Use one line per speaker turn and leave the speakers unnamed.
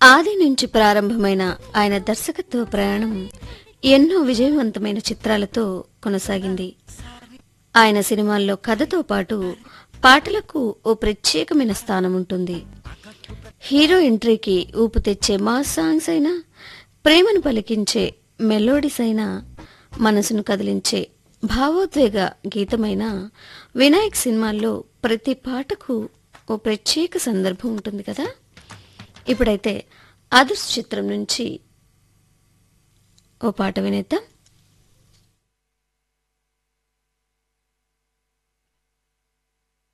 ఆది నుంచి ప్రారంభమైన ఆయన దర్శకత్వ ప్రయాణం ఎన్నో విజయవంతమైన చిత్రాలతో కొనసాగింది ఆయన సినిమాల్లో కథతో పాటు పాటలకు ఓ ప్రత్యేకమైన స్థానం ఉంటుంది హీరో ఎంట్రీకి ఊపు తెచ్చే మాస్ సాంగ్స్ అయినా ప్రేమను పలికించే మెలోడీస్ అయినా మనసును కదిలించే భావోద్వేగ గీతమైన వినాయక్ సినిమాల్లో ప్రతి పాటకు ఓ ప్రత్యేక సందర్భం ఉంటుంది కదా ఇప్పుడైతే అదర్స్ చిత్రం నుంచి ఓ పాట వినేద్దాం